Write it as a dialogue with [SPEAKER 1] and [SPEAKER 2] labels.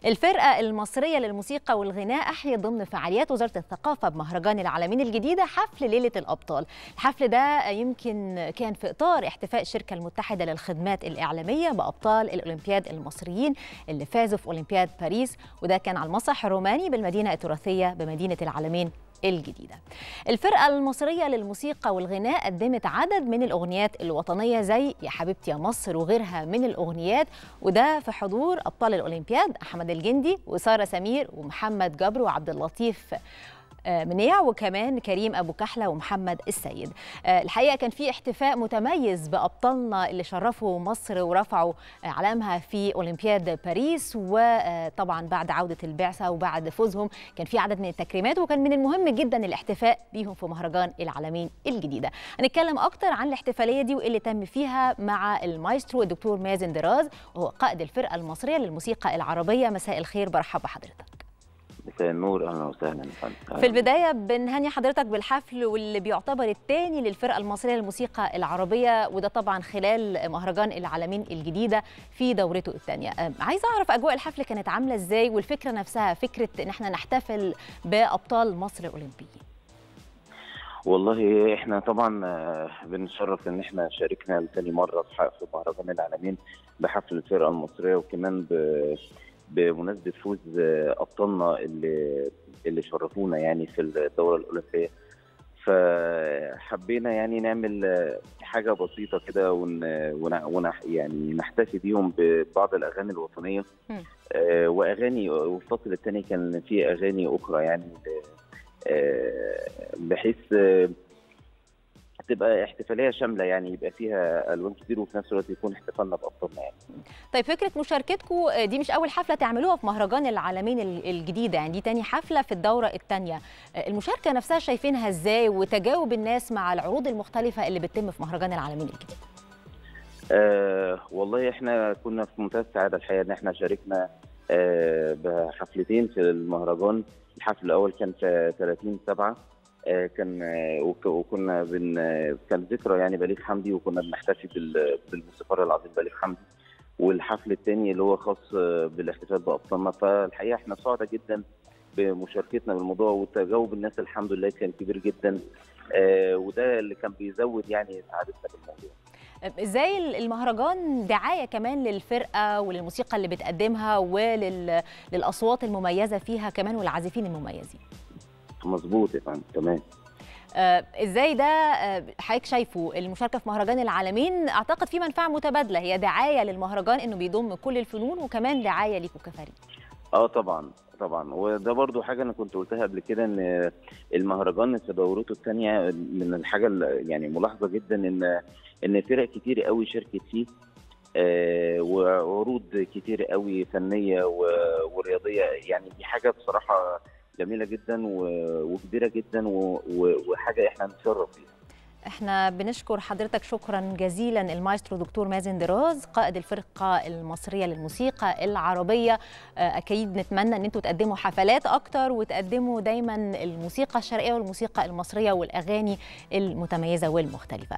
[SPEAKER 1] الفرقة المصرية للموسيقى والغناء أحيت ضمن فعاليات وزارة الثقافة بمهرجان العالمين الجديدة حفل ليلة الأبطال الحفل ده يمكن كان في إطار احتفاء الشركة المتحدة للخدمات الإعلامية بأبطال الأولمبياد المصريين اللي فازوا في أولمبياد باريس وده كان على المسرح الروماني بالمدينة التراثية بمدينة العالمين الجديدة الفرقة المصرية للموسيقى والغناء قدمت عدد من الأغنيات الوطنية زي يا حبيبتي يا مصر وغيرها من الأغنيات وده في حضور أبطال الأولمبياد أحمد الجندي وسارة سمير ومحمد جبر وعبد اللطيف منيع وكمان كريم ابو كحله ومحمد السيد الحقيقه كان في احتفاء متميز بابطالنا اللي شرفوا مصر ورفعوا علامها في اولمبياد باريس وطبعا بعد عوده البعثه وبعد فوزهم كان في عدد من التكريمات وكان من المهم جدا الاحتفاء بيهم في مهرجان العالمين الجديده هنتكلم اكتر عن الاحتفاليه دي وايه اللي تم فيها مع المايسترو الدكتور مازن دراز وهو قائد الفرقه المصريه للموسيقى العربيه مساء الخير برحب بحضرتك
[SPEAKER 2] مساء النور اهلا وسهلا
[SPEAKER 1] في البدايه بنهني حضرتك بالحفل واللي بيعتبر الثاني للفرقه المصريه للموسيقى العربيه وده طبعا خلال مهرجان العالمين الجديده في دورته الثانيه عايزه اعرف اجواء الحفل كانت عامله ازاي والفكره نفسها فكره ان احنا نحتفل بابطال مصر الاولمبيين
[SPEAKER 2] والله احنا طبعا بنشرف ان احنا شاركنا لثاني مره في مهرجان العالمين بحفل الفرقه المصريه وكمان ب بمناسبه فوز ابطالنا اللي اللي شرفونا يعني في الدوره الاولمبيه فحبينا يعني نعمل حاجه بسيطه كده ون, ون... ون... يعني نحتفي بيهم ببعض الاغاني الوطنيه آه واغاني والفصل الثاني كان في اغاني اخرى يعني آه بحيث آه تبقى احتفاليه شامله يعني يبقى فيها الوان كتير وفي نفس الوقت يكون احتفالنا بابطالنا يعني.
[SPEAKER 1] طيب فكره مشاركتكم دي مش اول حفله تعملوها في مهرجان العالمين الجديده يعني دي تاني حفله في الدوره الثانيه المشاركه نفسها شايفينها ازاي وتجاوب الناس مع العروض المختلفه اللي بتتم في مهرجان العالمين الجديد
[SPEAKER 2] آه والله احنا كنا في منتهى السعاده الحقيقه ان احنا شاركنا آه بحفلتين في المهرجان الحفل الاول كان في 30 7 كان وكنا بن كان ذكرى يعني بليغ حمدي وكنا بنحتفي بالموسيقار العظيم بليغ حمدي والحفل الثاني اللي هو خاص بالاحتفال بابطالنا فالحقيقه احنا سعداء جدا بمشاركتنا بالموضوع وتجاوب الناس الحمد لله كان كبير جدا وده اللي كان بيزود يعني سعادتنا بالموضوع
[SPEAKER 1] ازاي المهرجان دعايه كمان للفرقه وللموسيقى اللي بتقدمها وللاصوات المميزه فيها كمان والعازفين المميزين
[SPEAKER 2] مظبوط يا فندم تمام
[SPEAKER 1] آه ازاي ده آه حضرتك شايفه المشاركه في مهرجان العالمين اعتقد في منفعه متبادله هي دعايه للمهرجان انه بيضم كل الفنون وكمان دعايه ليكوا كفريق
[SPEAKER 2] اه طبعا طبعا وده برضو حاجه انا كنت قلتها قبل كده ان المهرجان في دورته الثانيه من الحاجه يعني ملاحظه جدا ان ان فرق كتير قوي شاركت فيه آه وعروض كتير قوي فنيه ورياضيه يعني دي حاجه بصراحه جميله جدا وكبيره جدا وحاجه احنا نتشرف بيها
[SPEAKER 1] احنا بنشكر حضرتك شكرا جزيلا المايسترو دكتور مازن دراز قائد الفرقه المصريه للموسيقى العربيه اكيد نتمنى ان انتم تقدموا حفلات اكتر وتقدموا دايما الموسيقى الشرقيه والموسيقى المصريه والاغاني المتميزه والمختلفه